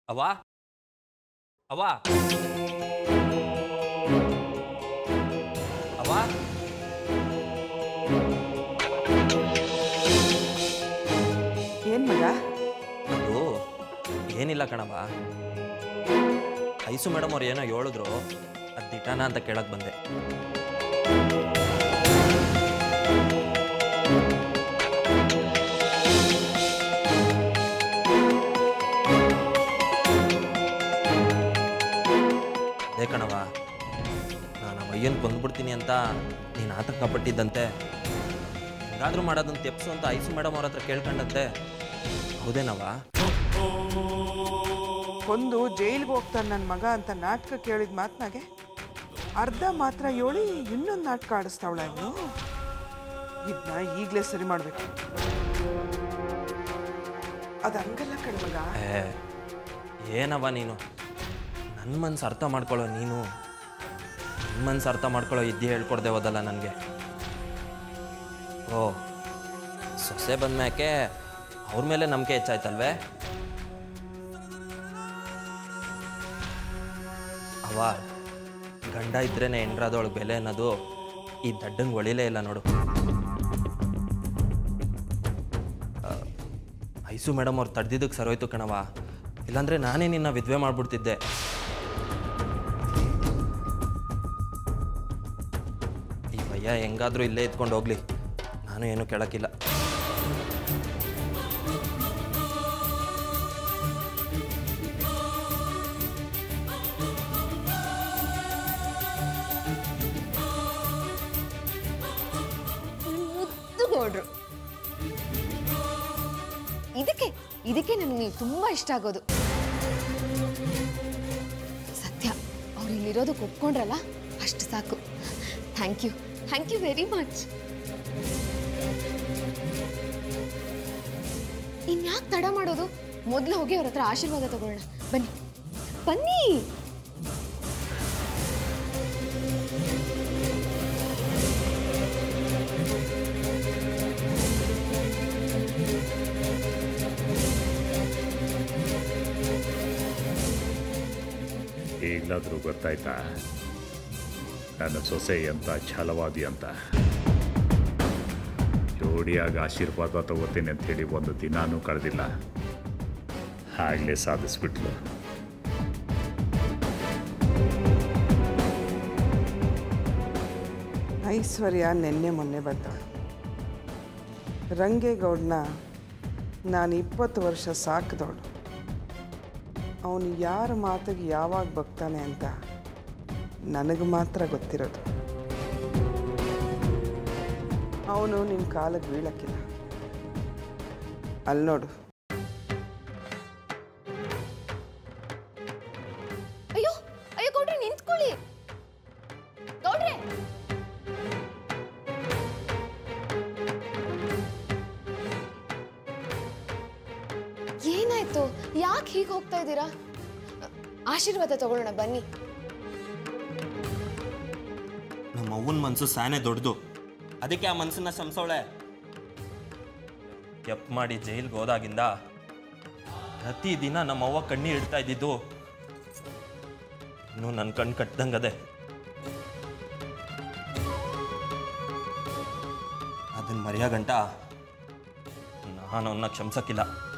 ಅವ್ವ ಅವ್ವ ಅವ್ವ ಏನ್ ಮಗ ಅದು ಏನಿಲ್ಲ ಕಣವ ಐಸು ಮೇಡಮ್ ಅವ್ರು ಏನೋ ಹೇಳಿದ್ರು ಅದು ದಿಟಾನ ಅಂತ ಕೇಳಕ್ ಬಂದೆ ಅದೇ ಕಣವ ನಾನು ಆ ಅಯ್ಯನ್ ಕೊಂದ್ಬಿಡ್ತೀನಿ ಅಂತ ನೀನು ಆತಂಕ ಪಟ್ಟಿದ್ದಂತೆ ಹೆಂಗಾದ್ರೂ ಮಾಡೋದನ್ನ ತೆಪ್ಸು ಅಂತ ಐಸು ಮೇಡಮ್ ಅವ್ರ ಹತ್ರ ಕೇಳ್ಕೊಂಡಂತೆ ಹೌದೇನವಾ ಕೊಂದು ಜೈಲ್ಗೆ ಹೋಗ್ತಾನೆ ನನ್ನ ಮಗ ಅಂತ ನಾಟಕ ಕೇಳಿದ ಮಾತ್ನಾಗೆ ಅರ್ಧ ಮಾತ್ರ ಹೇಳಿ ಇನ್ನೊಂದು ನಾಟಕ ಆಡಿಸ್ತಾವಳ ಇವನು ಇದನ್ನ ಈಗಲೇ ಸರಿ ಮಾಡಬೇಕು ಅದು ಹಂಗಲ್ಲ ಕಣ್ ಮಗ ಏ ಏನವ್ವ ನೀನು ನನ್ನ ಮನ್ಸು ಅರ್ಥ ಮಾಡ್ಕೊಳ್ಳೋ ನೀನು ನನ್ನ ಮನ್ಸು ಅರ್ಥ ಮಾಡ್ಕೊಳ್ಳೋ ಇದ್ದೇ ಹೇಳ್ಕೊಡ್ದೆ ಹೋದಲ್ಲ ನನಗೆ ಓ ಸೊಸೆ ಬಂದ್ಮ್ಯಾಕೆ ಅವ್ರ ಮೇಲೆ ನಂಬಿಕೆ ಹೆಚ್ಚಾಯ್ತಲ್ವೇ ಅವ ಗಂಡ ಇದ್ರೇನೆ ಹೆಣ್ರಾದೊಳಗೆ ಬೆಲೆ ಅನ್ನೋದು ಈ ದಡ್ಡಂಗೆ ಒಳಿಲೇ ಇಲ್ಲ ನೋಡು ಐಸು ಮೇಡಮ್ ಅವ್ರು ತಡ್ದಿದ್ದಕ್ಕೆ ಸರೋಯ್ತು ಕಣವ ಇಲ್ಲಾಂದ್ರೆ ನಾನೇ ನಿನ್ನ ವಿದ್ವೆ ಮಾಡ್ಬಿಡ್ತಿದ್ದೆ ಈ ಭಯ್ಯ ಹೆಂಗಾದ್ರೂ ಇಲ್ಲೇ ಇದ್ಕೊಂಡು ಹೋಗ್ಲಿ ನಾನು ಏನು ಕೇಳಕ್ಕಿಲ್ಲ ಮುದ್ದುಗೌಡ್ರು ಇದಕ್ಕೆ ಇದಕ್ಕೆ ನನಗೆ ನೀವು ತುಂಬಾ ಇಷ್ಟ ಆಗೋದು ಸತ್ಯ ಅವ್ರು ಇಲ್ಲಿರೋದಕ್ಕೆ ಒಪ್ಕೊಂಡ್ರಲ್ಲ ಅಷ್ಟು ಸಾಕು thank you thank you very much ಇನ್ಯಾಕೆ ತಡ ಮಾಡೋದು ಮೊದಲು ಹೋಗಿ ಅವ್ರ ಹತ್ರ ಆಶೀರ್ವಾದ ತಗೊಳ್ಳೋಣ ಬನ್ನಿ ಬನ್ನಿ ಈಗಲಾದರೂ ಗೊತ್ತಾಯ್ತಾ ನನ್ನ ಸೊಸೆ ಎಂತ ಛಲವಾದಿ ಅಂತ ಜೋಡಿಯಾಗಿ ಆಶೀರ್ವಾದ ತಗೋತೀನಿ ಅಂಥೇಳಿ ಒಂದು ದಿನಾನೂ ಕಳೆದಿಲ್ಲ ಆಗಲೇ ಸಾಧಿಸ್ಬಿಟ್ಲು ಐಶ್ವರ್ಯ ನಿನ್ನೆ ಮೊನ್ನೆ ಬಂದವಳು ರಂಗೇಗೌಡನ ನಾನು ಇಪ್ಪತ್ತು ವರ್ಷ ಸಾಕಿದವಳು ಅವನು ಯಾರ ಮಾತಿಗೆ ಯಾವಾಗ ಬಗ್ತಾನೆ ಅಂತ ನನಗೆ ಮಾತ್ರ ಗೊತ್ತಿರೋದು ಅವನು ನಿನ್ನ ಕಾಲಿಗೆ ಬೀಳಕ್ಕಿಲ್ಲ ಅಲ್ಲಿ ನೋಡು ಅಯ್ಯೋ ಅಯ್ಯೋ ಗೌಡ್ರೆ ನಿಂತ್ಕೊಳ್ಳಿ ಗೌಡ್ರೆ ಏನಾಯ್ತು ಯಾಕೆ ಹೀಗೆ ಹೋಗ್ತಾ ಇದ್ದೀರಾ ಆಶೀರ್ವಾದ ತಗೊಳ್ಳೋಣ ಬನ್ನಿ ನಮ್ಮ ಅವ್ವನ ಮನಸ್ಸು ಸಾನೆ ದೊಡ್ಡದು ಅದಕ್ಕೆ ಆ ಮನಸ್ಸನ್ನ ಸಂಸೋಳೆ ಎಪ್ ಮಾಡಿ ಜೈಲ್ಗೆ ಹೋದಾಗಿಂದ ಪ್ರತಿ ದಿನ ನಮ್ಮ ಅವ್ವ ಕಣ್ಣೀರ್ ಇಡ್ತಾ ಇದ್ದಿದ್ದು ಇನ್ನು ನನ್ನ ಕಣ್ಣು ಕಟ್ಟದಂಗದೆ ಅದನ್ನ ಮರೆಯ ಗಂಟ ನಾನು ಅವನ್ನ ಕ್ಷಮಿಸಕ್ಕಿಲ್ಲ